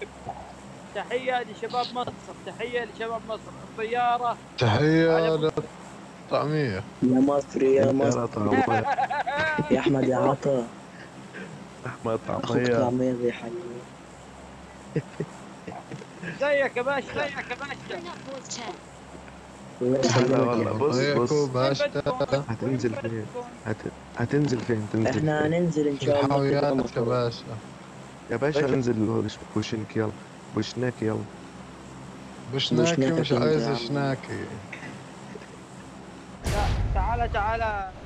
تحيه لشباب مصر تحيه لشباب مصر الطياره تحية للطعمية يا مصر يا مصر يا طعمية يا احمد يا عطا احمد اخوك طعمية طعمية زي حبيبي زيك يا باشا زيك يا باشا Bring up voice chat. لا والله بص ضيكو بص باشا هتنزل فين؟ هت... هتنزل فين؟ تنزل احنا فين؟ هننزل ان شاء الله كده الحاويات يا مطار. باشا يا باشا انزل وش- وشنك يلا وشناك يلا بشناكي بشناكي مش فين عايز يا عم؟ شناكي لا تعال تعال